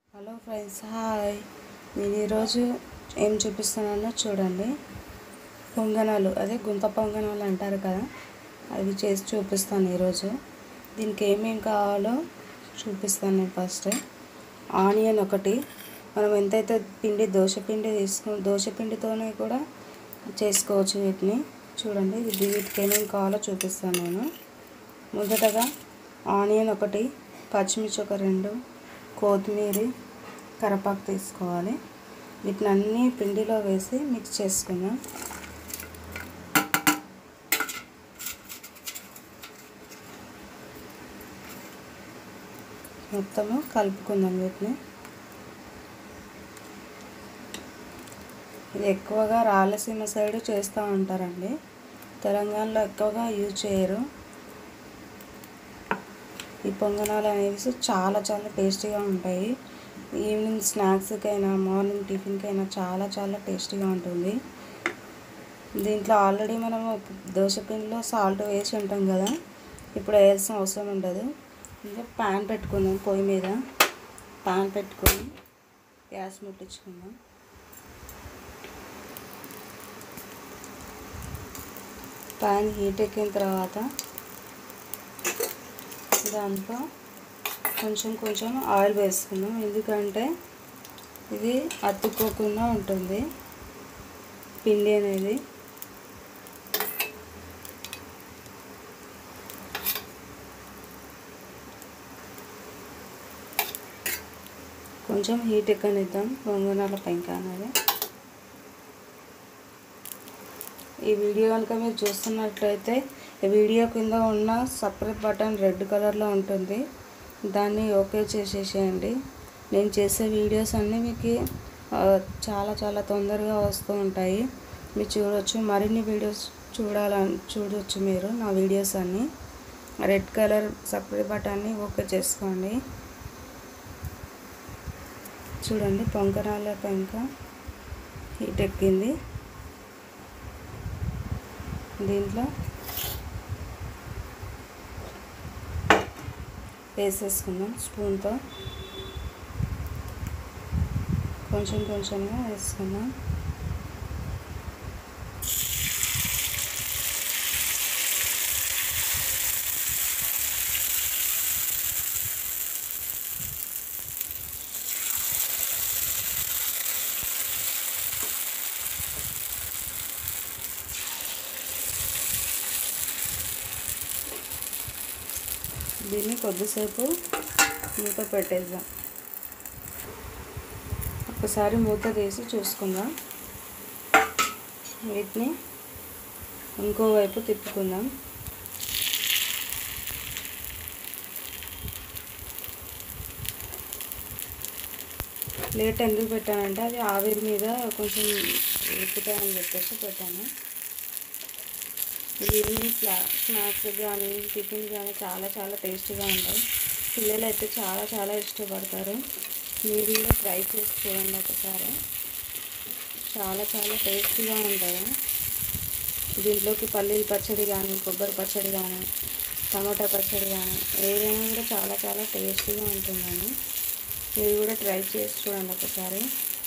hello friends hi నేను ఈరోజు ఏం చూపిస్తున్నానో చూడండి పొంగనాలు అదే గుంత పొంగనాలు అంటారు కదా అవి చేసి చూపిస్తాను ఈరోజు దీనికి ఏమేం కావాలో చూపిస్తాను నేను ఫస్ట్ ఆనియన్ ఒకటి మనం ఎంతైతే పిండి దోశ పిండి తీసుకు దోశ పిండితోనే కూడా చేసుకోవచ్చు వీటిని చూడండి ఇది వీటికి ఏమేమి కావాలో చూపిస్తాను నేను మొదటగా ఆనియన్ ఒకటి పచ్చిమిర్చి ఒక రెండు కొత్తిమీర కరివేపాకు తీసుకోవాలి వీటిని అన్నీ పిండిలో వేసి మిక్స్ చేసుకుందాం మొత్తము కలుపుకుందాం వీటిని ఇది ఎక్కువగా రాయలసీమ సైడ్ చేస్తూ ఉంటారండి తెలంగాణలో ఎక్కువగా యూజ్ చేయరు ఈ పొంగనాలు అనేవి చాలా చాలా టేస్టీగా ఉంటాయి ఈవినింగ్ స్నాక్స్కైనా మార్నింగ్ టిఫిన్కైనా చాలా చాలా టేస్టీగా ఉంటుంది దీంట్లో ఆల్రెడీ మనం దోశ పిండిలో సాల్ట్ వేసి ఉంటాం కదా ఇప్పుడు వేయాల్సిన అవసరం ఉండదు ఇంకా ప్యాన్ పెట్టుకుందాం పొయ్యి మీద ప్యాన్ పెట్టుకొని గ్యాస్ ముట్టించుకుందాం ప్యాన్ హీట్ ఎక్కిన తర్వాత దాంట్లో కొంచెం కొంచెం ఆయిల్ వేసుకుందాం ఎందుకంటే ఇది అతుక్కోకుండా ఉంటుంది పిండి అనేది కొంచెం హీట్ ఎక్కనిద్దాం పొంగనాల పెంక అనేది ఈ వీడియో కనుక మీరు చూస్తున్నట్లయితే ఈ వీడియో కింద ఉన్న సపరేట్ బటన్ రెడ్ కలర్లో ఉంటుంది దాన్ని ఓకే చేసేసేయండి నేను చేసే వీడియోస్ అన్నీ మీకు చాలా చాలా తొందరగా వస్తూ ఉంటాయి మీరు చూడొచ్చు మరిన్ని వీడియోస్ చూడాలని చూడొచ్చు మీరు నా వీడియోస్ అన్నీ రెడ్ కలర్ సపరేట్ బటన్ని ఓకే చేసుకోండి చూడండి పొంకనాల పెంక హీట్ ఎక్కింది దీంట్లో వేసేసుకుందాం స్పూన్తో కొంచెం కొంచెంగా వేసుకుందాం దీన్ని కొద్దిసేపు మూత పెట్టేద్దాం ఒకసారి మూత తీసి చూసుకుందాం వీటిని ఇంకోవైపు తిప్పుకుందాం ప్లేట్ ఎందుకు పెట్టానంటే అది ఆవిరి మీద కొంచెం ఉడుకుతాయని చెప్పేసి పెట్టాను ఈవినింగ్ స్నా స్నాక్స్ కానీ టిఫిన్ కానీ చాలా చాలా టేస్టీగా ఉంటాయి పిల్లలు అయితే చాలా చాలా ఇష్టపడతారు మీరు కూడా ట్రై చేసి చూడండి ఒకసారి చాలా చాలా టేస్టీగా ఉంటాయి దీంట్లోకి పల్లీల పచ్చడి కానీ కొబ్బరి పచ్చడి కానీ టమాటా పచ్చడి కానీ ఏదైనా కూడా చాలా చాలా టేస్టీగా ఉంటుందండి మీరు కూడా ట్రై చేసి చూడండి ఒకసారి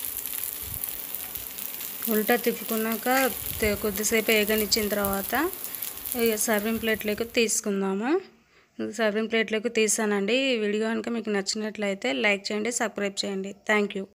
ఉల్టా తిప్పుకున్నాక కొద్దిసేపు వేగనిచ్చిన తర్వాత ఇక సర్వింగ్ ప్లేట్లోకి తీసుకుందాము సర్వింగ్ ప్లేట్లోకి తీసానండి ఈ వీడియో కనుక మీకు నచ్చినట్లయితే లైక్ చేయండి సబ్స్క్రైబ్ చేయండి థ్యాంక్ యూ